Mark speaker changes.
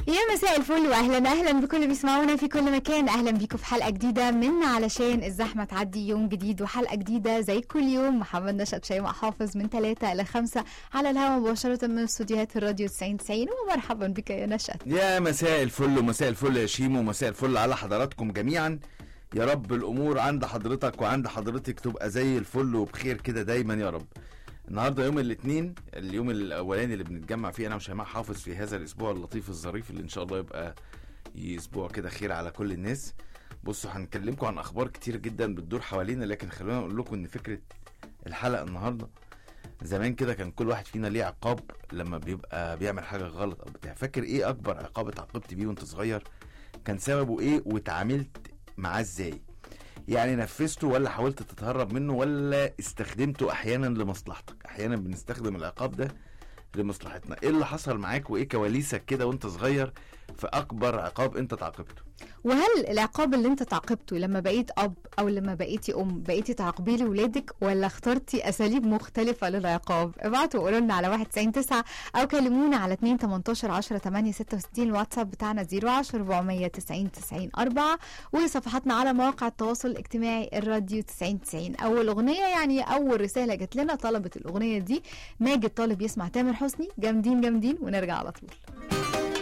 Speaker 1: يا مساء الفل واهلا اهلا بكل اللي بيسمعونا في كل مكان اهلا بيكم في حلقه جديده من علشان الزحمه تعدي يوم جديد وحلقه جديده زي كل يوم محمد نشأت شيماء حافظ من 3 ل 5 على الهواء مباشره من استوديوهات الراديو 90 90 ومرحبا بك يا نشأت
Speaker 2: يا مساء الفل ومساء الفل يا شيمو ومساء الفل على حضراتكم جميعا يا رب الامور عند حضرتك وعند حضرتك تبقى زي الفل وبخير كده دايما يا رب النهارده يوم الاثنين اليوم الاولاني اللي بنتجمع فيه انا وشيماء حافظ في هذا الاسبوع اللطيف الظريف اللي ان شاء الله يبقى اسبوع كده خير على كل الناس بصوا هنكلمكم عن اخبار كتير جدا بتدور حوالينا لكن خلونا نقول لكم ان فكره الحلقه النهارده زمان كده كان كل واحد فينا ليه عقاب لما بيبقى بيعمل حاجه غلط او بتاع فاكر ايه اكبر عقاب اتعاقبت بيه وانت صغير كان سببه ايه واتعاملت معاه ازاي يعني نفذته ولا حاولت تتهرب منه ولا استخدمته احيانا لمصلحتك احيانا بنستخدم العقاب ده لمصلحتنا ايه اللي حصل معاك وايه كواليسك كده وانت صغير في اكبر عقاب انت تعاقبته
Speaker 1: وهل العقاب اللي انت تعاقبته لما بقيت اب او لما بقيتي ام بقيتي تعاقبي لولادك ولا اخترتي اساليب مختلفه للعقاب ابعتوا وقولوا لنا على 199 او كلمونا على 2 18 10 8 66 الواتساب بتاعنا 010 490 90 4 وصفحاتنا على مواقع التواصل الاجتماعي الراديو 90 90 اول اغنيه يعني اول رساله جات لنا طلبت الاغنيه دي ماجد طالب يسمع تامر حسني جامدين جامدين ونرجع على طول